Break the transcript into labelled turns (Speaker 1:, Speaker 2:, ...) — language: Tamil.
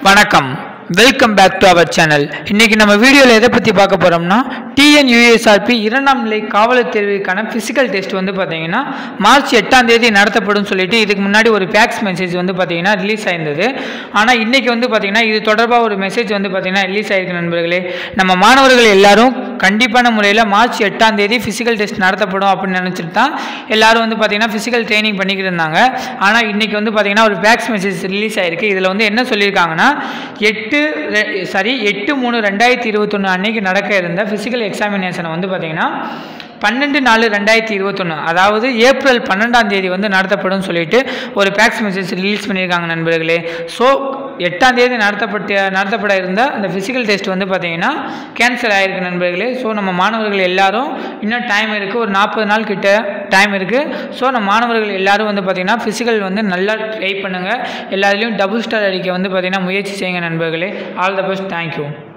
Speaker 1: வணக்கம் welcome back to our channel இன்னைக்கு நம்ம வீடியோவில் எதை பற்றி பார்க்க போகிறோம்னா டிஎன்யூஎஸ்ஆர்பி இரண்டாம் நிலை காவலர் தேர்வுக்கான ஃபிசிக்கல் டெஸ்ட் வந்து பார்த்தீங்கன்னா மார்ச் எட்டாம் தேதி நடத்தப்படும் சொல்லிட்டு இதுக்கு முன்னாடி ஒரு ஃபேக்ஸ் மெசேஜ் வந்து பார்த்தீங்கன்னா ரிலீஸ் ஆயிருந்தது ஆனால் இன்னைக்கு வந்து பார்த்தீங்கன்னா இது தொடர்பாக ஒரு மெசேஜ் வந்து பார்த்தீங்கன்னா ரிலீஸ் ஆயிருக்கு நண்பர்களே நம்ம மாணவர்கள் எல்லாரும் கண்டிப்பான முறையில் மார்ச் எட்டாம் தேதி ஃபிசிக்கல் டெஸ்ட் நடத்தப்படும் அப்படின்னு நினச்சிட்டு தான் எல்லாரும் வந்து பார்த்தீங்கன்னா ஃபிசிக்கல் ட்ரைனிங் பண்ணிக்கிட்டு இருந்தாங்க ஆனால் இன்னைக்கு வந்து பார்த்தீங்கன்னா ஒரு ஃபேக்ஸ் மெசேஜ் ரிலீஸ் ஆயிருக்கு இதில் வந்து என்ன சொல்லியிருக்காங்கன்னா எட்டு ரெ- சாரி எட்டு மூணு ரெண்டாயிரத்தி இருபத்தொன்று அன்னைக்கு நடக்க இருந்த ஃபிசிக்கல் எக்ஸாமினேஷனை வந்து பார்த்தீங்கன்னா பன்னெண்டு நாலு ரெண்டாயிரத்தி இருபத்தொன்று அதாவது ஏப்ரல் பன்னெண்டாம் தேதி வந்து நடத்தப்படும் சொல்லிட்டு ஒரு ஃபேக்ஸ் மெசேஜ் ரிலீஸ் பண்ணியிருக்காங்க நண்பர்களே ஸோ எட்டாம் தேதி நடத்தப்பட்ட நடத்தப்பட இருந்த அந்த ஃபிசிக்கல் டெஸ்ட் வந்து பார்த்தீங்கன்னா கேன்சல் ஆகிருக்கு நண்பர்களே ஸோ நம்ம மாணவர்கள் எல்லாரும் இன்னும் டைம் இருக்குது ஒரு நாற்பது நாள் கிட்ட டைம் இருக்குது ஸோ நம்ம மாணவர்கள் எல்லாரும் வந்து பார்த்தீங்கன்னா ஃபிசிக்கல் வந்து நல்லா ட்ரை பண்ணுங்கள் எல்லாத்துலேயும் டபுள் ஸ்டார் அடிக்க வந்து பார்த்தீங்கன்னா முயற்சி செய்யுங்க நண்பர்களே ஆல் த பெஸ்ட் தேங்க்யூ